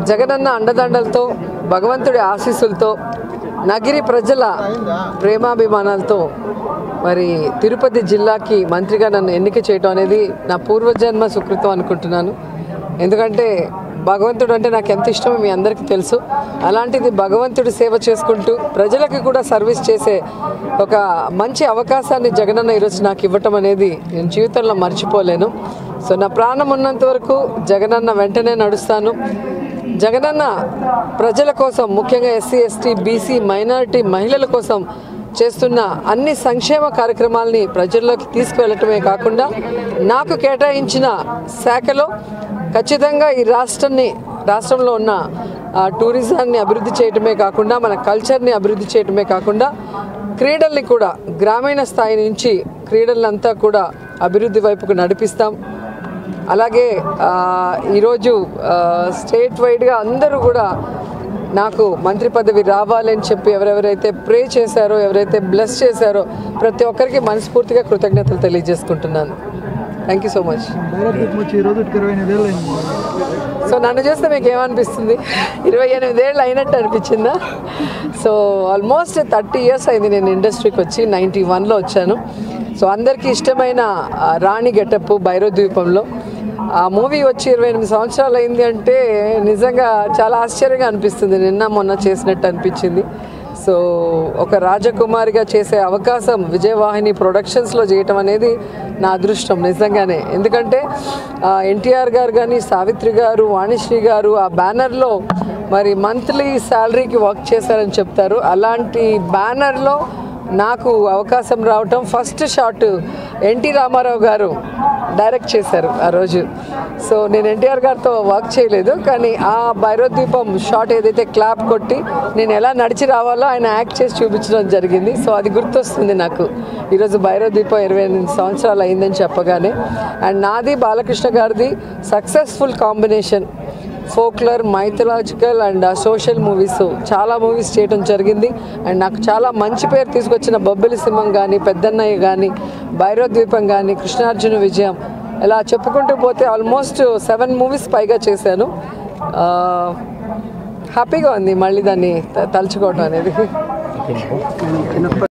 జగనన్న అండదండలతో భగవంతుడి ఆశీస్సులతో నగిరి ప్రజల ప్రేమాభిమానాలతో మరి తిరుపతి జిల్లాకి మంత్రిగా నన్ను ఎన్నిక చేయటం అనేది నా పూర్వజన్మ సుకృతం అనుకుంటున్నాను ఎందుకంటే భగవంతుడు అంటే నాకు ఎంత ఇష్టమో మీ అందరికీ తెలుసు అలాంటిది భగవంతుడి సేవ చేసుకుంటూ ప్రజలకి కూడా సర్వీస్ చేసే ఒక మంచి అవకాశాన్ని జగనన్న ఈరోజు నాకు ఇవ్వటం అనేది నేను జీవితంలో మర్చిపోలేను సో నా ప్రాణం ఉన్నంత వరకు జగనన్న వెంటనే నడుస్తాను జగనన్న ప్రజల కోసం ముఖ్యంగా ఎస్సీ ఎస్టీ బీసీ మైనారిటీ మహిళల కోసం చేస్తున్న అన్ని సంక్షేమ కార్యక్రమాల్ని ప్రజల్లోకి తీసుకువెళ్ళటమే కాకుండా నాకు కేటాయించిన శాఖలో ఖచ్చితంగా ఈ రాష్ట్రాన్ని రాష్ట్రంలో ఉన్న ఆ, టూరిజాన్ని అభివృద్ధి చేయటమే కాకుండా మన కల్చర్ని అభివృద్ధి చేయటమే కాకుండా క్రీడల్ని కూడా గ్రామీణ స్థాయి నుంచి క్రీడలంతా కూడా అభివృద్ధి వైపుకు నడిపిస్తాం అలాగే ఆ, ఈరోజు ఆ, స్టేట్ వైడ్గా అందరూ కూడా నాకు మంత్రి పదవి రావాలని చెప్పి ఎవరెవరైతే ప్రే చేశారో ఎవరైతే బ్లెస్ చేశారో ప్రతి ఒక్కరికి మనస్ఫూర్తిగా కృతజ్ఞతలు తెలియజేసుకుంటున్నాను thank you so much Bhairav Dweepam వచ్చి ఈ రోజు ఇరవై ఎనిమిది ఏళ్ళు అయింది సో నన్ను చూస్తే మీకు ఏమనిపిస్తుంది ఇరవై ఎనిమిదేళ్ళు అయినట్టు అనిపించిందా సో ఆల్మోస్ట్ థర్టీ ఇయర్స్ అయింది నేను ఇండస్ట్రీకి వచ్చి నైంటీ వన్లో వచ్చాను సో అందరికీ ఇష్టమైన ఆ, రాణి గెటప్ భైరవ ద్వీపంలో ఆ మూవీ వచ్చి ఇరవై ఎనిమిది సంవత్సరాలు అయింది అంటే నిజంగా చాలా ఆశ్చర్యంగా అనిపిస్తుంది నిన్న మొన్న చేసినట్టు అనిపించింది సో ఒక రాజకుమారిగా చేసే అవకాశం విజయవాహిని ప్రొడక్షన్స్లో చేయటం అనేది నా అదృష్టం నిజంగానే ఎందుకంటే ఎన్టీఆర్ గారు కానీ సావిత్రి గారు వాణిశ్రీ గారు ఆ బ్యానర్లో మరి మంత్లీ శాలరీకి వర్క్ చేశారని చెప్తారు అలాంటి బ్యానర్లో నాకు అవకాశం రావటం ఫస్ట్ షాట్ ఎన్టీ రామారావు గారు డైరెక్ట్ చేశారు ఆ రోజు సో నేను ఎన్టీఆర్ గారితో వర్క్ చేయలేదు కానీ ఆ భైరోద్వీపం షాట్ ఏదైతే క్లాప్ కొట్టి నేను ఎలా నడిచి రావాలో ఆయన యాక్ట్ చేసి చూపించడం జరిగింది సో అది గుర్తొస్తుంది నాకు ఈరోజు భైరోద్వీపం ఇరవై ఎనిమిది సంవత్సరాలు అయిందని చెప్పగానే అండ్ నాది బాలకృష్ణ గారిది successful combination folklore mythological and social movies చాలా మూవీస్ చేయడం జరిగింది అండ్ నాకు చాలా మంచి పేరు తీసుకొచ్చిన బొబ్బిలి సింహం కానీ పెద్దన్నయ్య కానీ భైరవద్వీపం కానీ కృష్ణార్జున విజయం ఇలా చెప్పుకుంటూ పోతే ఆల్మోస్ట్ సెవెన్ మూవీస్ పైగా చేశాను ఆ, హ్యాపీగా ఉంది మళ్ళీ దాన్ని త- తలుచుకోవడం అనేది